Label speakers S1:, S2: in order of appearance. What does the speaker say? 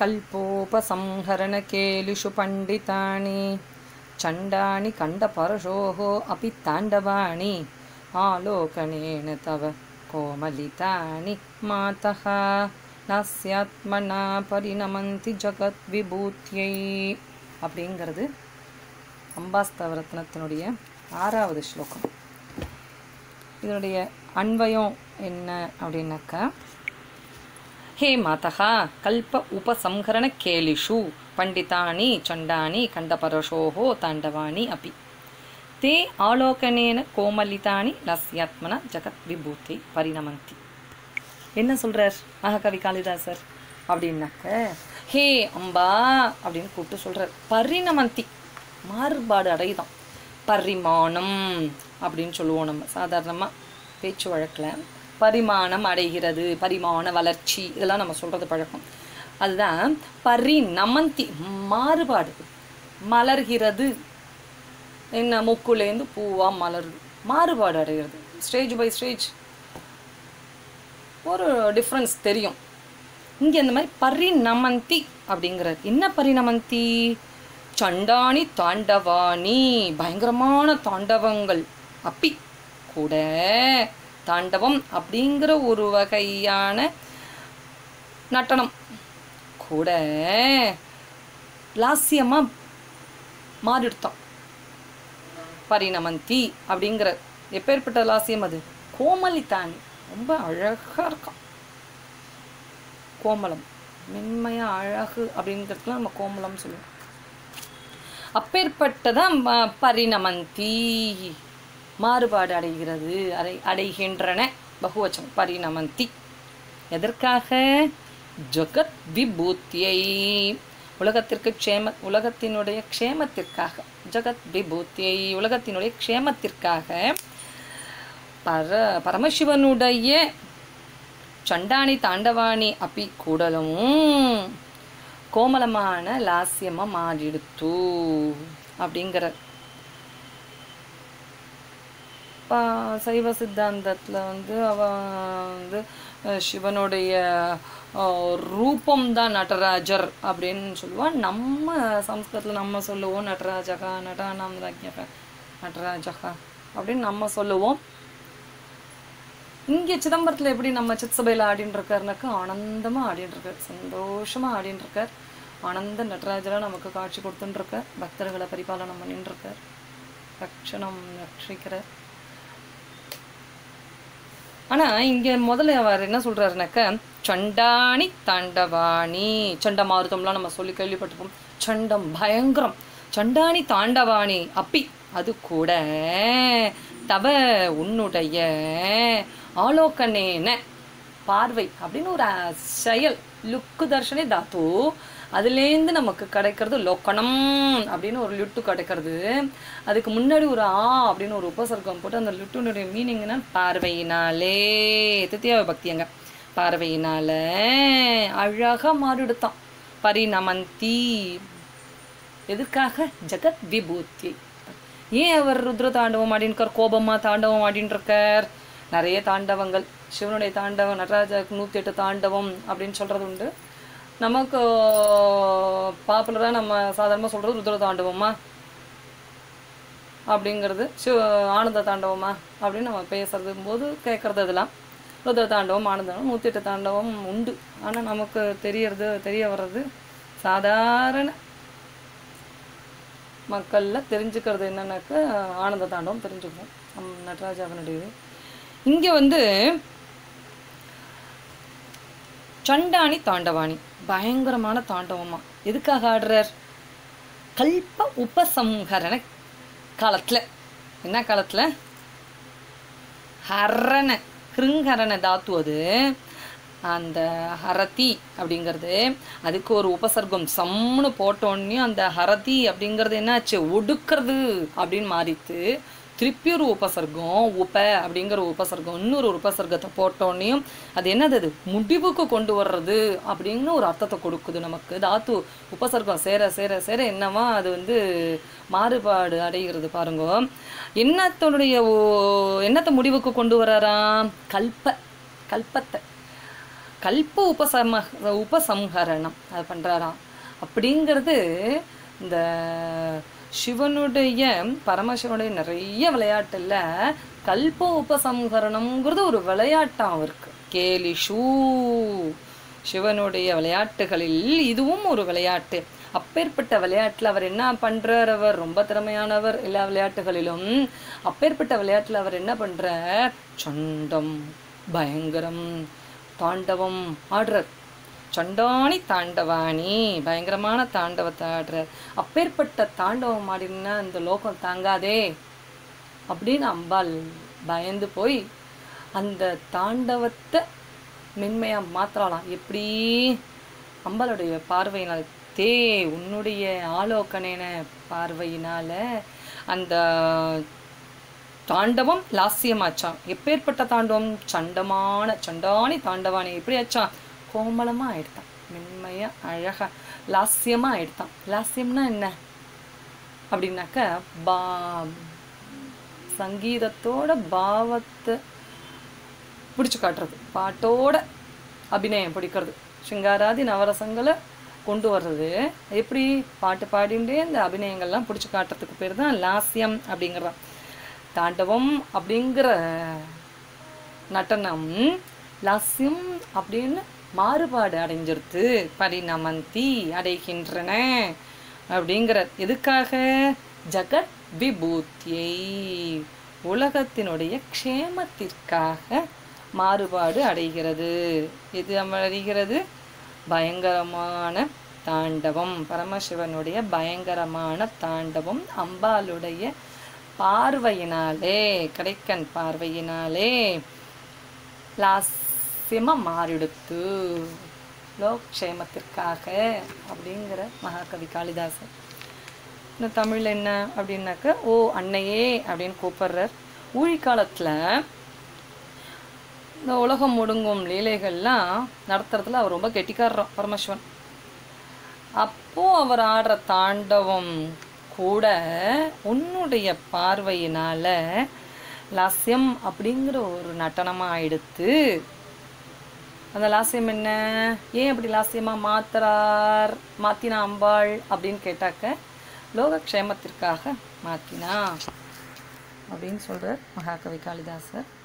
S1: कल्पोपसंहरणकेलिषु पण्डितानि चण्डानि कण्डपरशोः अपि ताण्डवानि आलोकनेन तव कोमलितानि मातः नास्यात्मना परिणमन्ति जगद्विभूत्यै அப்படிங்கிறது அம்பாஸ்தவரத்னத்தினுடைய ஆறாவது ஸ்லோகம் இதனுடைய அன்வயம் என்ன அப்படின்னாக்கா ஹே மாதா கல்ப உபசம்ஹரண கேலிஷு பண்டிதானி சண்டானி கண்டபரஷோஹோ தாண்டவானி அபி தே ஆலோகனேன கோமலிதானி லஸ்யாத்மன ஜகத் விபூத்தை பரிணமந்தி என்ன சொல்றார் மகாகவி காளிதாசர் அப்படின்னாக்க ஹே அம்பா அப்படின்னு கூப்பிட்டு சொல்றார் பரிணமந்தி மாறுபாடு அடையுதான் பரிமாணம் அப்படின்னு சொல்லுவோம் நம்ம சாதாரணமாக பேச்சு வழக்கில் பரிமாணம் அடைகிறது பரிமாண வளர்ச்சி இதெல்லாம் நம்ம சொல்கிறது பழக்கம் அதுதான் பரிணமந்தி மாறுபாடு மலர்கிறது என்ன முக்குலேருந்து பூவாக மலருது மாறுபாடு அடைகிறது ஸ்டேஜ் பை ஸ்டேஜ் ஒரு டிஃப்ரென்ஸ் தெரியும் இங்கே இந்த மாதிரி பரிணமந்தி அப்படிங்கிறது என்ன பரிணமந்தி சண்டானி தாண்டவாணி பயங்கரமான தாண்டவங்கள் அப்பி கூட தாண்டவம் அப்படிங்கிற ஒரு வகையான நட்டனம் கூட லாஸ்யமாக மாறிடுத்தான் பரிணமந்தி அப்படிங்கிற எப்பேற்பட்ட லாஸ்யம் அது கோமலித்தானி ரொம்ப அழகாக இருக்கான் கோமலம் மென்மையாக அழகு அப்படிங்கிறதுலாம் நம்ம கோமலம் சொல்லுவோம் அப்பேற்பட்டதான் ம- பரிணமந்தி மாறுபாடு அடைகிறது அடை அடைகின்றன பகுவச்சம் பரிணமந்தி எதற்காக ஜகத் விபூத்தியை உலகத்திற்கு க்ஷேம உலகத்தினுடைய க்ஷேமத்திற்காக ஜகத் விபூத்தியை உலகத்தினுடைய க்ஷேமத்திற்காக பர பரமசிவனுடைய சண்டாணி தாண்டவாணி அப்பி கூடலும் கோமலமான லாஸ்யமாக மாறிடுத்து அப்படிங்கிற பா- சைவ சித்தாந்தத்தில் வந்து அவ வந்து அஹ், சிவனுடைய ரூபம் தான் நடராஜர் அப்படின்னு சொல்லுவான் நம்ம சம்ஸ்கிருதத்தில் நம்ம சொல்லுவோம் நடராஜகா நடானாம் ராஜ்யக நடராஜகா அப்படின்னு நம்ம சொல்லுவோம் இங்கே சிதம்பரத்தில் எப்படி நம்ம சித் சபையில் ஆடின்னு இருக்காருனாக்கா ஆனந்தமாக ஆடின்னு இருக்கார் சந்தோஷமாக ஆடின்னு இருக்கார் ஆனந்த நடராஜராக நமக்கு காட்சி கொடுத்துன்னு இருக்கார் பக்தர்களை பரிபாலனம் பண்ணின்னு இருக்கார் ரக்ஷணம் ரட்சிக்கிறார் ஆனால் இங்கே முதல்ல அவர் என்ன சொல்கிறாருனாக்க சண்டாணி தாண்டவாணி சண்டமாருதம்லாம் நம்ம சொல்லி கேள்விப்பட்டிருப்போம் சண்டம் பயங்கரம் சண்டாணி தாண்டவாணி அப்பி அது கூட தவ உன்னுடைய ஆலோகனேன பார்வை அப்படின்னு ஒரு அஹ், செயல் லுக்கு தர்ஷனே தாத்து அதுலேருந்து நமக்கு கிடைக்கிறது லோக்கணம் அப்படின்னு ஒரு லுட்டு கிடைக்கிறது அதுக்கு முன்னாடி ஒரு ஆ அப்படின்னு ஒரு உபசர்க்கம் போட்டு அந்த லுட்டுனுடைய மீனிங்னா பார்வையினாலே தித்தியாவ பக்தியங்க பார்வையினால அழகாக மாறிடுத்தான் பரிணமந்தி எதுக்காக ஜெகத் விபூத்தி ஏன் அவர் ருத்ர தாண்டவம் ஆடின்னு இருக்கார் கோபமா தாண்டவம் ஆடின்னு இருக்கார் நிறைய தாண்டவங்கள் சிவனுடைய தாண்டவம் நடராஜருக்கு நூற்றி எட்டு தாண்டவம் அப்படின்னு சொல்றது உண்டு நமக்கு பாப்புலராக நம்ம சாதாரணமாக சொல்றது ருத்ர தாண்டவமா அப்படிங்கிறது சிவ ஆனந்த தாண்டவமா அப்படின்னு நம்ம பேசுறது போது கேட்குறது இதெல்லாம் ருத்ர தாண்டவம் ஆனந்தம் நூற்றி எட்டு தாண்டவம் உண்டு ஆனால் நமக்கு தெரியறது தெரிய வர்றது சாதாரண மக்களில் தெரிஞ்சுக்கிறது என்னன்னாக்கா ஆனந்த தாண்டவம் தெரிஞ்சுக்குவோம் நம் நடராஜாவினுடையது இங்கே வந்து சண்டாணி தாண்டவாணி பயங்கரமான தாண்டவமா எதுக்காக ஆடுறார் கல்ப உபசம்ஹரண காலத்தில் என்ன காலத்தில் ஹரண கிருங்கரண தாத்து அது அந்த ஹரதி அப்படிங்கிறது அதுக்கு ஒரு உபசர்க்கம் சம்னு போட்டோன்னே அந்த ஹரதி அப்படிங்கிறது என்னாச்சு ஒடுக்கிறது அப்படின்னு மாறித்து திருப்பி ஒரு உபசர்க்கம் உப அப்படிங்கிற உபசர்க்கம் இன்னொரு ஒரு உபசர்க்கத்தை போட்டோன்னையும் அது என்னது அது முடிவுக்கு கொண்டு வர்றது அப்படின்னு ஒரு அர்த்தத்தை கொடுக்குது நமக்கு தாத்து உபசர்க்கம் சேர சேர சேர என்னவா அது வந்து மாறுபாடு அடைகிறது பாருங்க என்னத்தனுடைய ஓ- என்னத்தை முடிவுக்கு கொண்டு வராராம் கல்ப கல்பத்தை கல்ப உபசம உபசம்ஹரணம் அது பண்ணுறாராம் அப்படிங்கிறது இந்த சிவனுடைய பரமசிவனுடைய நிறைய விளையாட்டுல கல்ப உபசம்ஹரணம்ங்கிறது ஒரு விளையாட்டாம் அவருக்கு கேலிஷூ சிவனுடைய விளையாட்டுகளில் இதுவும் ஒரு விளையாட்டு அப்பேற்பட்ட விளையாட்டில் அவர் என்ன பண்றார் அவர் ரொம்ப திறமையானவர் எல்லா விளையாட்டுகளிலும் அப்பேற்பட்ட விளையாட்டில் அவர் என்ன பண்றார் சண்டம் பயங்கரம் தாண்டவம் ஆடுறார் சண்டாணி தாண்டவாணி பயங்கரமான தாண்டவத்தை ஆடுறார் அப்பேற்பட்ட தாண்டவம் ஆடினா இந்த லோகம் தாங்காதே அப்படின்னு அம்பாள் பயந்து போய் அந்த தாண்டவத்தை மென்மையாக மாற்றலாம் எப்படி அம்பாளுடைய பார்வையினால் தே உன்னுடைய ஆலோகனேன பார்வையினால அந்த தாண்டவம் லாஸ்யமாச்சான் எப்பேற்பட்ட தாண்டவம் சண்டமான சண்டானி தாண்டவானி எப்படி ஆச்சான் கோமளமா ஆயிடுத்தான் மென்மையா அழகா லாஸ்யமா ஆயிடுத்தான் லாஸ்யம்னா என்ன அப்படின்னாக்க பா சங்கீதத்தோட பாவத்தை பிடிச்சு காட்டுறது பாட்டோட அபிநயம் பிடிக்கிறது சிங்காராதி நவரசங்களை கொண்டு வர்றது எப்படி பாட்டு பாடிண்டே இந்த அபிநயங்கள்லாம் பிடிச்சி காட்டுறதுக்கு பேர் தான் லாஸ்யம் அப்படிங்கிறதான் தாண்டவம் அப்படிங்கிற நடனம் லாஸ்யம் அப்படின்னு மாறுபாடு அடைஞ்சிருத்து பரிணமந்தி அடைகின்றன அப்படிங்கிற எதுக்காக ஜகத் விபூத்தியை உலகத்தினுடைய க்ஷேமத்திற்காக மாறுபாடு அடைகிறது எது அடைகிறது பயங்கரமான தாண்டவம் பரமசிவனுடைய பயங்கரமான தாண்டவம் அம்பாளுடைய பார்வையினாலே கடைக்கன் பார்வையினாலே லாஸ்யமா மாறிடுத்து லோக்ஷேமத்திற்காக அப்படிங்கிற மகாகவி காளிதாசன் இந்த தமிழ் என்ன அப்படின்னாக்க ஓ அன்னையே அப்படின்னு கூப்பிடுறார் ஊழிக்காலத்தில் இந்த உலகம் முடுங்கும் லீலைகள்லாம் நடத்துறதுல அவர் ரொம்ப கெட்டிக்காரர் பரமசிவன் அப்போ அவர் ஆடுற தாண்டவம் கூட உன்னுடைய பார்வையினால லாஸ்யம் அப்படிங்கிற ஒரு நடனமாக ஆயிடுத்து அந்த லாஸ்யம் என்ன ஏன் அப்படி லாஸ்யமாக மாத்துறார் மாத்தினா அம்பாள் அப்படின்னு கேட்டாக்க லோகக்ஷேமத்திற்காக மாத்தினா அப்படின்னு சொல்றார் மகாகவி காளிதாசர்